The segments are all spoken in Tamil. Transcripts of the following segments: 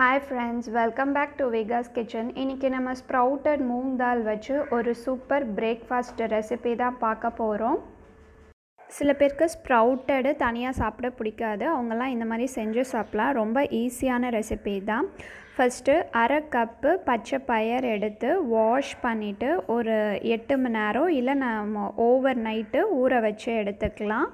hi friends welcome back to Vikas kitchen இன்றைக்கி நம்ம ஸ்ப்ரவுட்டட் மூங் தால் வச்சு ஒரு சூப்பர் பிரேக்ஃபாஸ்ட் ரெசிபி தான் பார்க்க போகிறோம் சில பேருக்கு ஸ்ப்ரவுட்டடு தனியாக சாப்பிட பிடிக்காது அவங்கெல்லாம் இந்த மாதிரி செஞ்சு சாப்பிட்லாம் ரொம்ப ஈஸியான ரெசிபி தான் ஃபஸ்ட்டு அரை கப்பு பச்சை பயர் எடுத்து வாஷ் பண்ணிவிட்டு ஒரு எட்டு மணி நேரம் இல்லை நம்ம ஓவர் நைட்டு ஊற வச்சு எடுத்துக்கலாம்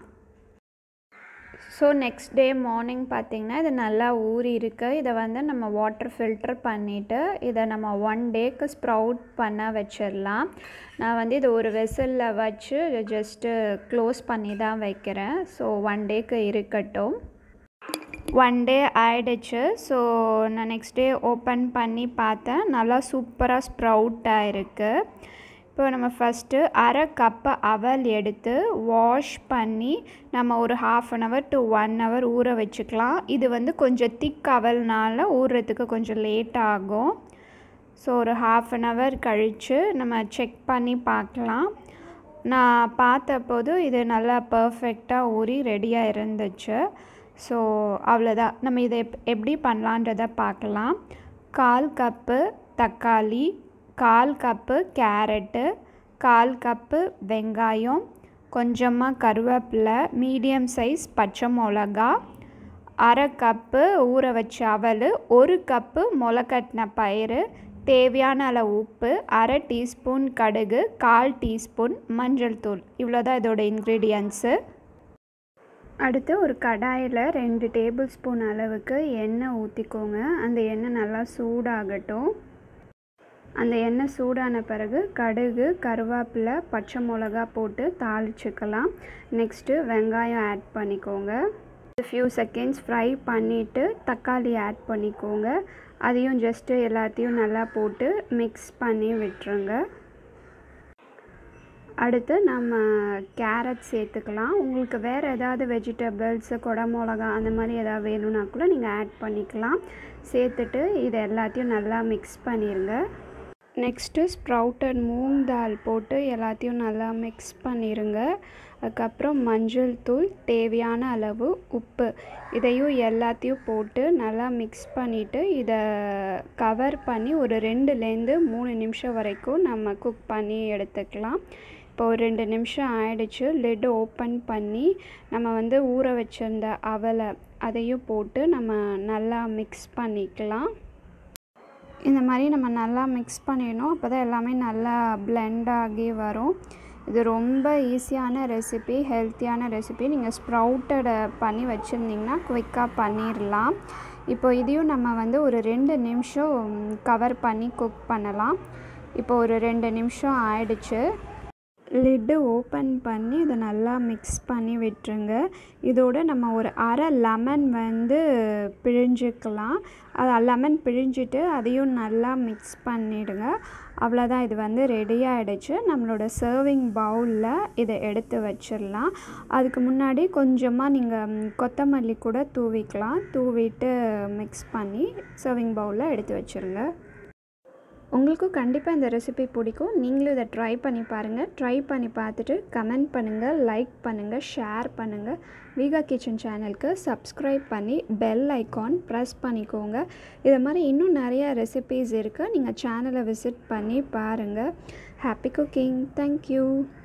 ஸோ நெக்ஸ்ட் டே மார்னிங் பார்த்திங்கன்னா இது நல்லா ஊறி இருக்குது இதை வந்து நம்ம வாட்டர் ஃபில்டர் பண்ணிவிட்டு இதை நம்ம ஒன் டேக்கு ஸ்ப்ரவுட் பண்ண வச்சிடலாம் நான் வந்து இது ஒரு வெசலில் வச்சு ஜஸ்ட்டு க்ளோஸ் பண்ணி தான் வைக்கிறேன் ஸோ ஒன் டேக்கு இருக்கட்டும் ஒன் டே ஆயிடுச்சு ஸோ நான் நெக்ஸ்ட் டே ஓப்பன் பண்ணி பார்த்தேன் நல்லா சூப்பராக ஸ்ப்ரவுட்டாக இருக்குது இப்போ நம்ம ஃபஸ்ட்டு அரை கப்பு அவல் எடுத்து வாஷ் பண்ணி நம்ம ஒரு half an hour to one hour ஊற வச்சுக்கலாம் இது வந்து கொஞ்சம் திக் அவல்னால ஊறுறதுக்கு கொஞ்சம் லேட் ஆகும் ஸோ ஒரு ஹாஃப் அன் ஹவர் கழித்து நம்ம செக் பண்ணி பார்க்கலாம் நான் பார்த்தபோது இது நல்லா பர்ஃபெக்டாக ஊறி ரெடியாக இருந்துச்சு ஸோ அவ்வளோதான் நம்ம இதை எப் எப்படி பண்ணலான்றதை பார்க்கலாம் கால் கப்பு தக்காளி கால் கப்பு கேரட்டு கால் கப்பு வெங்காயம் கொஞ்சமாக கருவேப்பிலை மீடியம் சைஸ் பச்சை மிளகா அரை கப்பு ஊற வச்ச அவல் ஒரு கப்பு முளைக்கட்டின பயிறு தேவையான அளவு உப்பு அரை டீஸ்பூன் கடுகு கால் டீஸ்பூன் மஞ்சள் தூள் இவ்வளோதான் இதோட இன்க்ரீடியன்ஸு அடுத்து ஒரு கடாயில் ரெண்டு டேபிள் ஸ்பூன் அளவுக்கு எண்ணெய் ஊற்றிக்கோங்க அந்த எண்ணெய் நல்லா சூடாகட்டும் அந்த எண்ணெய் சூடான பிறகு கடுகு கருவேப்பிலை பச்சை மிளகா போட்டு தாளிச்சுக்கலாம் நெக்ஸ்ட்டு வெங்காயம் ஆட் பண்ணிக்கோங்க ஃபியூ செகண்ட்ஸ் ஃப்ரை பண்ணிவிட்டு தக்காளி ஆட் பண்ணிக்கோங்க அதையும் ஜஸ்ட்டு எல்லாத்தையும் நல்லா போட்டு மிக்ஸ் பண்ணி விட்டுருங்க அடுத்து நம்ம கேரட் சேர்த்துக்கலாம் உங்களுக்கு வேறு ஏதாவது வெஜிடபிள்ஸு கொடை மிளகா அந்த மாதிரி எதாவது வேணும்னா கூட நீங்கள் ஆட் பண்ணிக்கலாம் சேர்த்துட்டு இதை எல்லாத்தையும் நல்லா மிக்ஸ் பண்ணிடுங்க நெக்ஸ்ட்டு ஸ்ப்ரவுட்டட் மூங் தால் போட்டு எல்லாத்தையும் நல்லா மிக்ஸ் பண்ணிடுங்க அதுக்கப்புறம் மஞ்சள் தூள் தேவையான அளவு உப்பு இதையும் எல்லாத்தையும் போட்டு நல்லா மிக்ஸ் பண்ணிவிட்டு இதை கவர் பண்ணி ஒரு ரெண்டுலேருந்து மூணு நிமிஷம் வரைக்கும் நம்ம குக் பண்ணி எடுத்துக்கலாம் இப்போ ஒரு ரெண்டு நிமிஷம் ஆயிடுச்சு லிட் ஓப்பன் பண்ணி நம்ம வந்து ஊற வச்சிருந்த அவலை அதையும் போட்டு நம்ம நல்லா மிக்ஸ் பண்ணிக்கலாம் இந்த மாதிரி நம்ம நல்லா மிக்ஸ் பண்ணிடணும் அப்போ தான் எல்லாமே நல்லா பிளெண்ட் ஆகி வரும் இது ரொம்ப ஈஸியான ரெசிபி ஹெல்த்தியான ரெசிபி நீங்கள் ஸ்ப்ரவுட்டடை பண்ணி வச்சுருந்திங்கன்னா குவிக்காக பண்ணிடலாம் இப்போ இதையும் நம்ம வந்து ஒரு ரெண்டு நிமிஷம் கவர் பண்ணி குக் பண்ணலாம் இப்போ ஒரு ரெண்டு நிமிஷம் ஆயிடுச்சு லிட்டு ஓப்பன் பண்ணி இதை நல்லா மிக்ஸ் பண்ணி விட்டுருங்க இதோட நம்ம ஒரு அரை லெமன் வந்து பிழிஞ்சிக்கலாம் அது லெமன் பிழிஞ்சிட்டு அதையும் நல்லா மிக்ஸ் பண்ணிவிடுங்க அவ்வளோதான் இது வந்து ரெடி ஆகிடுச்சு நம்மளோட சர்விங் பவுலில் இதை எடுத்து வச்சிடலாம் அதுக்கு முன்னாடி கொஞ்சமாக நீங்கள் கொத்தமல்லி கூட தூவிக்கலாம் தூவிட்டு மிக்ஸ் பண்ணி சர்விங் பவுலில் எடுத்து வச்சுருங்க உங்களுக்கும் கண்டிப்பாக இந்த ரெசிபி பிடிக்கும் நீங்களும் இதை ட்ரை பண்ணி பாருங்கள் ட்ரை பண்ணி பார்த்துட்டு கமெண்ட் பண்ணுங்கள் லைக் பண்ணுங்கள் ஷேர் பண்ணுங்கள் வீகா கிச்சன் சேனலுக்கு சப்ஸ்கிரைப் பண்ணி பெல் ஐக்கான் ப்ரெஸ் பண்ணிக்கோங்க இது மாதிரி இன்னும் நிறையா ரெசிபீஸ் இருக்குது நீங்கள் சேனலை விசிட் பண்ணி பாருங்கள் ஹாப்பி குக்கிங் தேங்க்யூ